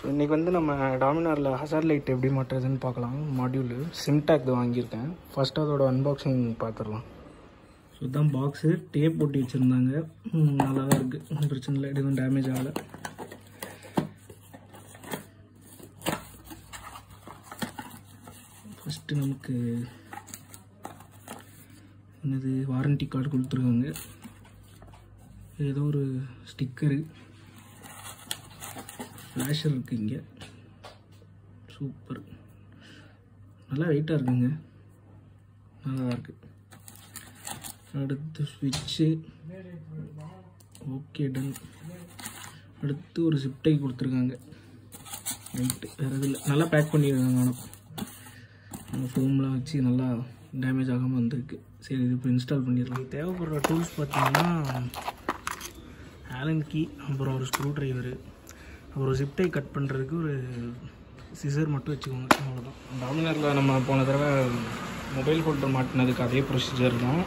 இன்றைக்கி வந்து நம்ம டாமினாரில் ஹசார் லைட் எப்படி மாட்டுறதுன்னு பார்க்கலாம் மாடியூலு சிம்டாக் வாங்கியிருக்கேன் ஃபஸ்ட்டு அதோட அன்பாக்சிங் பார்த்துடலாம் ஸோ இதுதான் பாக்ஸு டேப் போட்டு வச்சுருந்தாங்க ம், நல்லா தான் இருக்குது ஒன்றும் பிரச்சனை இல்லை எதுவும் டேமேஜ் ஆகலை ஃபஸ்ட்டு நமக்கு என்னது வாரண்டி கார்டு கொடுத்துருக்காங்க ஏதோ ஒரு ஸ்டிக்கரு ஃப்ளாஷர் இருக்குது இங்கே சூப்பர் நல்லா வெயிட்டாக இருக்குங்க நல்லா தான் இருக்குது அடுத்து ஸ்விட்சு ஓகே டன் அடுத்து ஒரு சிப்டை கொடுத்துருக்காங்க ரைட்டு வேறு எதுவும் இல்லை நல்லா பேக் பண்ணியிருக்காங்க ஆனால் ஃபோம்லாம் வச்சு நல்லா டேமேஜ் ஆகாமல் வந்திருக்கு சரி இது இப்போ இன்ஸ்டால் பண்ணிடலாம் தேவைப்படுற டூல்ஸ் பார்த்தீங்கன்னா ஆலன் கீ அப்புறம் ஒரு ஸ்க்ரூ ட்ரைவரு அப்புறம் ஜிப்டை கட் பண்ணுறதுக்கு ஒரு சிசர் மட்டும் வச்சுக்கோங்க அவ்வளோதான் டாமினரில் நம்ம போன தடவை மொபைல் ஹோல்டர் மாட்டினதுக்கு அதே ப்ரொசீஜர் தான்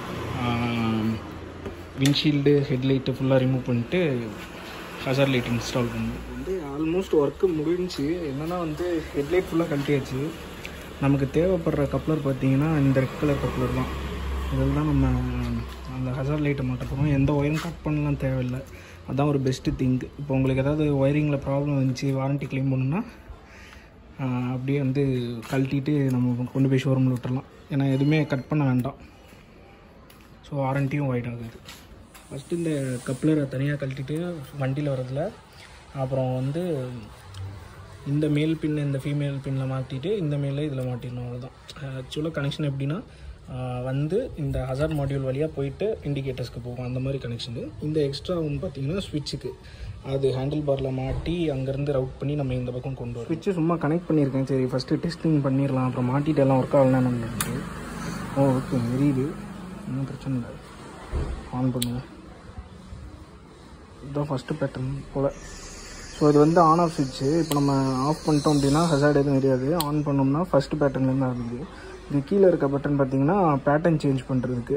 விண்ட்ஷீல்டு ஹெட்லைட்டு ஃபுல்லாக ரிமூவ் பண்ணிட்டு ஹசர் லைட் இன்ஸ்டால் பண்ணணும் வந்து ஆல்மோஸ்ட் ஒர்க்கு முடிஞ்சுச்சு என்னென்னா வந்து ஹெட்லைட் ஃபுல்லாக கழட்டியாச்சு நமக்கு தேவைப்படுற கப்ளர் பார்த்தீங்கன்னா இந்த ரெட் கலர் கப்ளர் தான் இதில் தான் நம்ம அந்த ஹசர் லைட்டை மாட்ட போகிறோம் எந்த ஒயரும் கட் பண்ணலாம் தேவையில்லை அதான் ஒரு பெஸ்ட்டு திங்க் இப்போ உங்களுக்கு ஏதாவது ஒயரிங்கில் ப்ராப்ளம் இருந்துச்சு வாரண்ட்டி க்ளைம் பண்ணணும்னா ஆஹ், அப்படியே வந்து கழட்டிட்டு நம்ம கொண்டு போய் ஷோரூமில் விட்டுறலாம் ஏன்னா எதுவுமே கட் பண்ண வேண்டாம் ஸோ வாரண்ட்டியும் ஒயிட் ஆகுது ஃபஸ்ட்டு இந்த கப்ளரை தனியாக கழட்டிட்டு வண்டியில் வரதுல அப்புறம் வந்து இந்த மேல் பின் இந்த ஃபீமேல் பின்னில் மாட்டிட்டு இந்த மேலில் இதில் மாட்டிடணும் அவ்வளோதான் ஆக்சுவலாக கனெக்ஷன் எப்படின்னா ஆஹ் வந்து இந்த ஹசார் மாடியூல் வழியாக போயிட்டு இண்டிகேட்டர்ஸ்க்கு போகும் அந்த மாதிரி கனெக்ஷனு இந்த எக்ஸ்ட்ரா ஒன்று பார்த்தீங்கன்னா ஸ்விட்சுக்கு அது ஹேண்டில் பாரில் மாட்டி அங்கேருந்து ரவுட் பண்ணி நம்ம இந்த பக்கம் கொண்டு வரோம் ஸ்விட்சு சும்மா கனெக்ட் பண்ணியிருக்கேன் சரி ஃபஸ்ட்டு டெஸ்டிங் பண்ணிடலாம் அப்புறம் மாட்டிட்டு எல்லாம் ஒர்க் ஆகலாம் நம்ம ஓ ஓகே எரியுது ஒன்றும் பிரச்சனை இல்லை ஆன் பண்ணுவோம் இதுதான் ஃபஸ்ட்டு பேட்டர்ன் போல் ஸோ இது வந்து ஆன் ஆஃப் சுவிட்சு இப்போ நம்ம ஆஃப் பண்ணிட்டோம் அப்படின்னா ஹசார்ட் எதுவும் தெரியாது ஆன் பண்ணோம்னா ஃபஸ்ட்டு பேட்டர்ன்லேருந்து ஆகுது இது கீழே இருக்க பட்டன் பார்த்தீங்கன்னா பேட்டர்ன் சேஞ்ச் பண்ணுறதுக்கு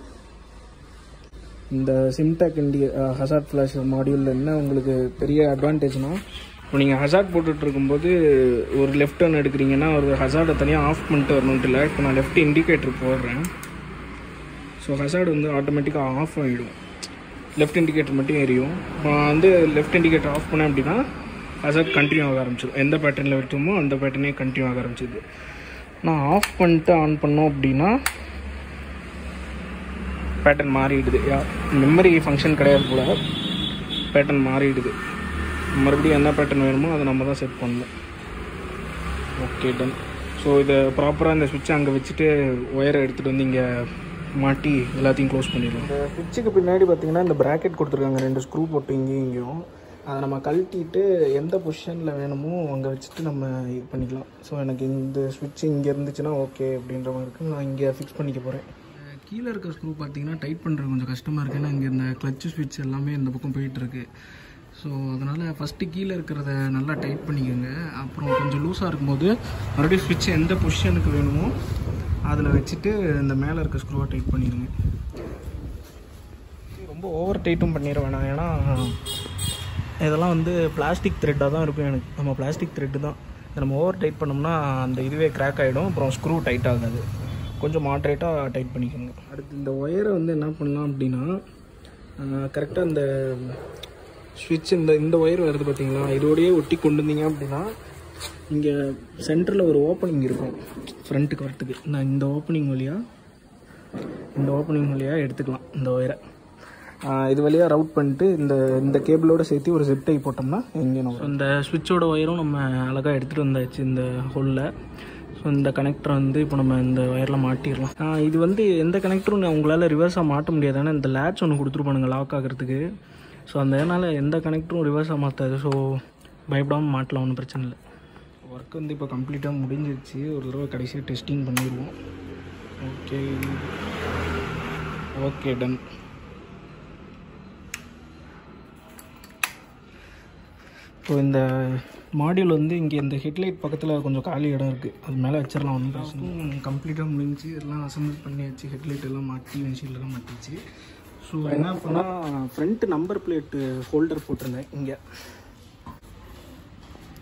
இந்த சிம்டெக் இண்டி ஹசார்ட் ஃப்ளாஷ் மாடியூலில் என்ன உங்களுக்கு பெரிய அட்வான்டேஜ்னால் இப்போ நீங்கள் ஹசார்ட் போட்டுட்டு இருக்கும்போது ஒரு லெஃப்ட் டர்ன் எடுக்கிறீங்கன்னா ஒரு ஹசார்டை தனியாக ஆஃப் பண்ணிட்டு வரணுன்ட்டு இல்லை இப்போ நான் லெஃப்ட் இண்டிகேட்டர் போடுறேன் ஸோ ஹசார்டு வந்து ஆட்டோமேட்டிக்காக ஆஃப் ஆகிடும் லெஃப்ட் இண்டிகேட்டர் மட்டும் எரியும் இப்போ நான் வந்து லெஃப்ட் இண்டிகேட்டர் ஆஃப் பண்ணேன் அப்படின்னா ஹசார்ட் கண்டினியூ ஆக ஆரம்பிச்சிடும் எந்த பேட்டர்னில் விட்டோமோ அந்த பேட்டர்னே கண்டினியூ ஆக ஆரம்பிச்சிது நான் ஆஃப் பண்ணிட்டு ஆன் பண்ணோம் அப்படின்னா பேட்டர்ன் மாறிடுது மெமரி ஃபங்க்ஷன் கிடையாது போல பேட்டர்ன் மாறிடுது மறுபடியும் என்ன பேட்டர்ன் வேணுமோ அதை நம்ம தான் செட் பண்ணணும் ஓகே டன் ஸோ இதை ப்ராப்பராக இந்த சுவிட்சை அங்கே வச்சுட்டு ஒயரை எடுத்துகிட்டு வந்து இங்கே மாட்டி எல்லாத்தையும் க்ளோஸ் பண்ணிடலாம் இந்த சுவிட்சுக்கு பின்னாடி பார்த்தீங்கன்னா இந்த ப்ராக்கெட் கொடுத்துருக்காங்க ரெண்டு ஸ்க்ரூ போட்டு இங்கேயும் இங்கேயும் அதை நம்ம கழட்டிட்டு எந்த பொசிஷனில் வேணுமோ அங்கே வச்சுட்டு நம்ம இது பண்ணிக்கலாம் ஸோ எனக்கு இந்த சுவிட்ச் இங்கே இருந்துச்சுன்னா ஓகே அப்படின்ற மாதிரி இருக்குது நான் இங்கே ஃபிக்ஸ் பண்ணிக்க போகிறேன் கீழே இருக்க ஸ்க்ரூ பார்த்தீங்கன்னா டைட் பண்ணுறது கொஞ்சம் கஷ்டமாக இருக்குது ஏன்னா இங்கே இந்த கிளச்சு ஸ்விட்ச் எல்லாமே இந்த பக்கம் போயிட்டுருக்கு ஸோ அதனால் ஃபஸ்ட்டு கீழே இருக்கிறத நல்லா டைட் பண்ணிக்கோங்க அப்புறம் கொஞ்சம் லூஸாக இருக்கும்போது மறுபடியும் ஸ்விட்ச் எந்த பொசிஷனுக்கு வேணுமோ அதில் வச்சுட்டு இந்த மேலே இருக்க ஸ்க்ரூவை டைட் பண்ணிடுங்க ரொம்ப ஓவர் டைட்டும் பண்ணிட வேணாம் ஏன்னா இதெல்லாம் வந்து பிளாஸ்டிக் த்ரெட்டாக தான் இருக்கும் எனக்கு நம்ம பிளாஸ்டிக் த்ரெட்டு தான் இதை நம்ம ஓவர் டைட் பண்ணோம்னா அந்த இதுவே கிராக் ஆகிடும் அப்புறம் ஸ்க்ரூ டைட் ஆகாது கொஞ்சம் மாட்ரேட்டாக டைட் பண்ணிக்கோங்க அடுத்து இந்த ஒயரை வந்து என்ன பண்ணலாம் அப்படின்னா கரெக்டாக இந்த ஸ்விட்ச் இந்த இந்த ஒயர் வருது பார்த்தீங்களா இதோடயே ஒட்டி கொண்டு வந்தீங்க அப்படின்னா இங்கே சென்டரில் ஒரு ஓப்பனிங் இருக்கும் ஃப்ரண்ட்டுக்கு வரத்துக்கு நான் இந்த ஓப்பனிங் வழியாக இந்த ஓப்பனிங் வழியாக எடுத்துக்கலாம் இந்த ஒயரை இது வழியாக ரவுட் பண்ணிட்டு இந்த இந்த கேபிளோட சேர்த்து ஒரு ஜிப் டை போட்டோம்னா எங்கே நம்ம இந்த சுவிட்சோட ஒயரும் நம்ம அழகாக எடுத்துகிட்டு வந்தாச்சு இந்த ஹோலில் ஸோ இந்த கனெக்டரை வந்து இப்போ நம்ம இந்த ஒயரில் மாட்டிடலாம் ஆஹ் இது வந்து எந்த கனெக்டரும் உங்களால் ரிவர்ஸாக மாட்ட முடியாது ஏன்னா இந்த லேட்ச் ஒன்று கொடுத்துருப்பானுங்க லாக் ஆகிறதுக்கு ஸோ அந்த இதனால் எந்த கனெக்டரும் ரிவர்ஸாக மாற்றாது ஸோ பயப்படாமல் மாட்டலாம் ஒன்றும் பிரச்சனை இல்லை ஒர்க் வந்து இப்போ கம்ப்ளீட்டாக முடிஞ்சிருச்சு ஒரு தடவை கடைசியாக டெஸ்டிங் பண்ணிடுவோம் ஓகே ஓகே டன் ஸோ இந்த மாடியூல் வந்து இங்கே இந்த ஹெட்லைட் பக்கத்தில் கொஞ்சம் காலி இடம் இருக்குது அது மேலே வச்சிடலாம் ஒன்றும் பிரச்சனை கம்ப்ளீட்டாக முடிஞ்சு எல்லாம் அசம்பிள் பண்ணியாச்சு ஹெட்லைட் எல்லாம் மாட்டி விண்ட்ஷீல்டெல்லாம் மாட்டிச்சு ஸோ என்ன பண்ணால் ஃப்ரண்ட் நம்பர் பிளேட்டு ஹோல்டர் போட்டிருந்தேன் இங்கே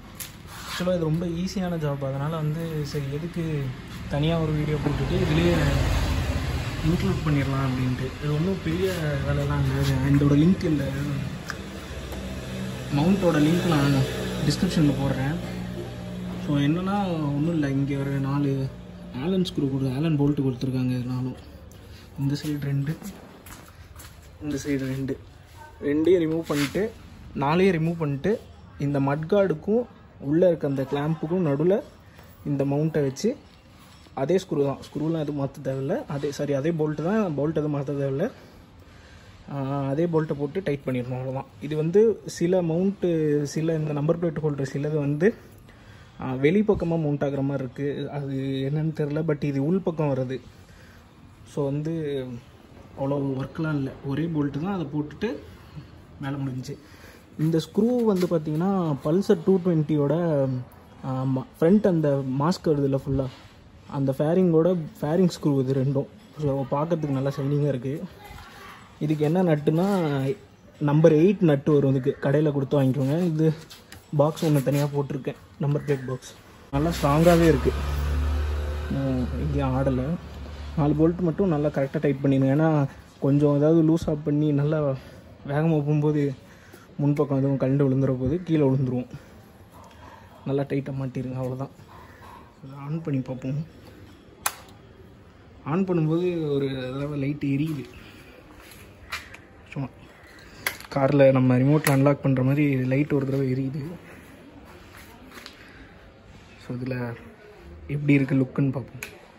ஆக்சுவலாக இது ரொம்ப ஈஸியான ஜாப் அதனால் வந்து சரி எதுக்கு தனியாக ஒரு வீடியோ போட்டுட்டு இதுலேயே இன்க்ளூட் பண்ணிடலாம் அப்படின்ட்டு இது ஒன்றும் பெரிய வேலையெல்லாம் இல்லை இதோட லிங்க் இல்லை மவுண்ட்டோட லிங்க் நான் டிஸ்கிரிப்ஷனில் போடுறேன் ஸோ என்னென்னா ஒன்றும் இல்லை இங்கே ஒரு நாலு ஆலன் ஸ்க்ரூ கொடு ஆலன் போல்ட்டு கொடுத்துருக்காங்க நானும் இந்த சைடு ரெண்டு இந்த சைடு ரெண்டு ரெண்டையும் ரிமூவ் பண்ணிட்டு நாலையும் ரிமூவ் பண்ணிட்டு இந்த மட்கார்டுக்கும் உள்ளே இருக்க அந்த கிளாம்புக்கும் நடுவில் இந்த மவுண்ட்டை வச்சு அதே ஸ்க்ரூ தான் ஸ்க்ரூலாம் எதுவும் மாற்ற தேவையில்ல அதே சாரி அதே போல்ட்டு தான் போல்ட் எதுவும் மாற்ற தேவையில்ல ஆஹ் அதே போல்ட்டை போட்டு டைட் பண்ணிடணும் அவ்வளோதான் இது வந்து சில மவுண்ட்டு சில இந்த நம்பர் பிளேட் ஹோல்டர் சிலது வந்து ஆஹ் வெளிப்பக்கமாக மவுண்ட் ஆகுற மாதிரி இருக்குது அது என்னன்னு தெரில பட் இது உள் பக்கம் வருது ஸோ வந்து அவ்வளோ ஒர்க்லாம் இல்லை ஒரே போல்ட்டு தான் அதை போட்டுட்டு மேலே முடிஞ்சுச்சு இந்த ஸ்க்ரூ வந்து பார்த்திங்கன்னா பல்சர் டூ டுவெண்ட்டியோட ஃப்ரண்ட் அந்த மாஸ்க் வருதுல்ல ஃபுல்லாக அந்த ஃபேரிங்கோட ஃபேரிங் ஸ்க்ரூ இது ரெண்டும் ஸோ பார்க்கறதுக்கு நல்லா ஷைனிங்காக இருக்குது இதுக்கு என்ன நட்டுனா நம்பர் எயிட் நட்டு வரும் இதுக்கு கடையில் கொடுத்து வாங்கிக்கோங்க இது பாக்ஸ் ஒன்று தனியாக போட்டிருக்கேன் நம்பர் பிளேட் பாக்ஸ் நல்லா ஸ்ட்ராங்காகவே இருக்குது எங்கேயும் ஆடலை நாலு போல்ட் மட்டும் நல்லா கரெக்டாக டைட் பண்ணிடுங்க ஏன்னா கொஞ்சம் ஏதாவது லூஸ் ஆஃப் பண்ணி நல்லா வேகமாக போகும்போது முன்பக்கம் எதுவும் கண்டு விழுந்துற போது கீழே விழுந்துருவோம் நல்லா டைட்டாக மாட்டிருங்க அவ்வளோதான் ஆன் பண்ணி பார்ப்போம் ஆன் பண்ணும்போது ஒரு தடவை லைட் எரியுது சும்மா காரில் நம்ம ரிமோட்டில் அன்லாக் பண்ணுற மாதிரி லைட் ஒரு தடவை எரியுது ஸோ இதில் எப்படி இருக்குது லுக்குன்னு பார்ப்போம்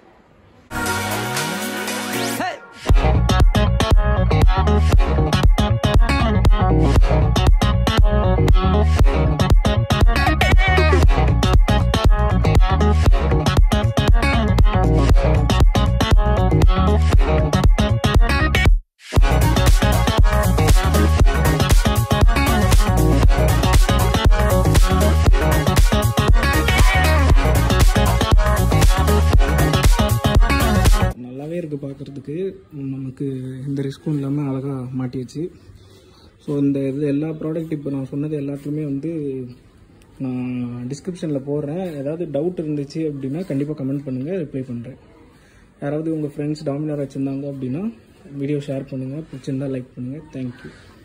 நல்லாவே இருக்குது பார்க்குறதுக்கு நமக்கு எந்த ரிஸ்க்கும் இல்லாமல் அழகாக மாட்டியாச்சு ஸோ இந்த இது எல்லா ப்ராடக்ட் இப்போ நான் சொன்னது எல்லாத்துலேயுமே வந்து நான் டிஸ்கிரிப்ஷனில் போடுறேன் ஏதாவது டவுட் இருந்துச்சு அப்படின்னா கண்டிப்பாக கமெண்ட் பண்ணுங்கள் ரிப்ளை பண்ணுறேன் யாராவது உங்கள் ஃப்ரெண்ட்ஸ் டாமினார் வச்சுருந்தாங்க அப்படின்னா வீடியோ ஷேர் பண்ணுங்கள் பிடிச்சிருந்தா லைக் பண்ணுங்கள் தேங்க்யூ